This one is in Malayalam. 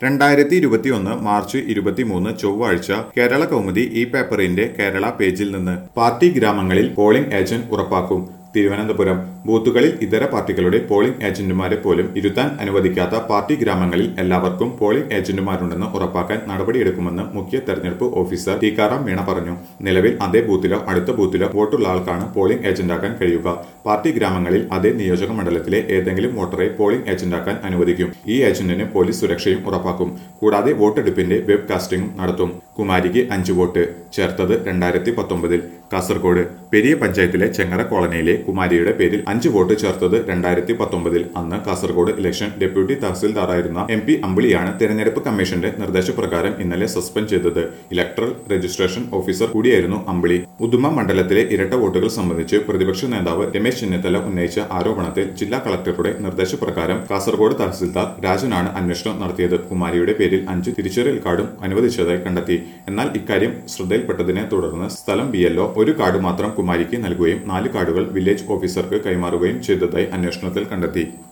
രണ്ടായിരത്തി ഇരുപത്തിയൊന്ന് മാർച്ച് ഇരുപത്തിമൂന്ന് ചൊവ്വാഴ്ച കേരള കൗമുദി ഈ പേപ്പറിന്റെ കേരള പേജിൽ നിന്ന് പാർട്ടി ഗ്രാമങ്ങളിൽ പോളിംഗ് ഏജന്റ് ഉറപ്പാക്കും തിരുവനന്തപുരം ബൂത്തുകളിൽ ഇതര പാർട്ടികളുടെ പോളിംഗ് ഏജന്റുമാരെ പോലും ഇരുത്താൻ അനുവദിക്കാത്ത പാർട്ടി ഗ്രാമങ്ങളിൽ എല്ലാവർക്കും പോളിംഗ് ഏജന്റുമാരുണ്ടെന്ന് ഉറപ്പാക്കാൻ നടപടിയെടുക്കുമെന്ന് മുഖ്യ തെരഞ്ഞെടുപ്പ് ഓഫീസർ ടിക്കാറാം മീണ പറഞ്ഞു നിലവിൽ അതേ ബൂത്തിലോ അടുത്ത ബൂത്തിലോ വോട്ടുള്ള ആൾക്കാണ് പോളിംഗ് ഏജന്റാക്കാൻ കഴിയുക പാർട്ടി ഗ്രാമങ്ങളിൽ അതേ നിയോജക മണ്ഡലത്തിലെ ഏതെങ്കിലും വോട്ടറെ പോളിംഗ് ഏജന്റാക്കാൻ അനുവദിക്കും ഈ ഏജന്റിന് പോലീസ് സുരക്ഷയും ഉറപ്പാക്കും കൂടാതെ വോട്ടെടുപ്പിന്റെ വെബ് കാസ്റ്റിംഗും നടത്തും കുമാരിക്ക് അഞ്ച് വോട്ട് ചേർത്തത് രണ്ടായിരത്തി പത്തൊമ്പതിൽ കാസർഗോഡ് പെരിയ പഞ്ചായത്തിലെ ചെങ്ങറ കോളനിയിലെ കുമാരിയുടെ പേരിൽ അഞ്ച് വോട്ട് ചേർത്തത് രണ്ടായിരത്തി പത്തൊമ്പതിൽ അന്ന് കാസർഗോഡ് ഇലക്ഷൻ ഡെപ്യൂട്ടി തഹസിൽദാറായിരുന്ന എം പി അമ്പിളിയാണ് തെരഞ്ഞെടുപ്പ് കമ്മീഷന്റെ നിർദ്ദേശപ്രകാരം ഇന്നലെ സസ്പെൻഡ് ചെയ്തത് ഇലക്ട്രൽ രജിസ്ട്രേഷൻ ഓഫീസർ കൂടിയായിരുന്നു അമ്പിളി ഉദുമ മണ്ഡലത്തിലെ ഇരട്ട വോട്ടുകൾ സംബന്ധിച്ച് പ്രതിപക്ഷ നേതാവ് രമേശ് ചെന്നിത്തല ഉന്നയിച്ച ആരോപണത്തിൽ ജില്ലാ കളക്ടറുടെ നിർദ്ദേശപ്രകാരം കാസർഗോഡ് തഹസിൽദാർ രാജനാണ് അന്വേഷണം നടത്തിയത് കുമാരിയുടെ പേരിൽ അഞ്ച് തിരിച്ചറിയൽ കാർഡും അനുവദിച്ചതായി കണ്ടെത്തി എന്നാൽ ഇക്കാര്യം ശ്രദ്ധയിൽപ്പെട്ടതിനെ തുടർന്ന് സ്ഥലം ബി ഒരു കാർഡ് മാത്രം കുമാരിക്ക് നൽകുകയും നാല് കാർഡുകൾ വില്ലേജ് ഓഫീസർക്ക് കൈമാറുകയും ചെയ്തതായി അന്വേഷണത്തിൽ കണ്ടെത്തി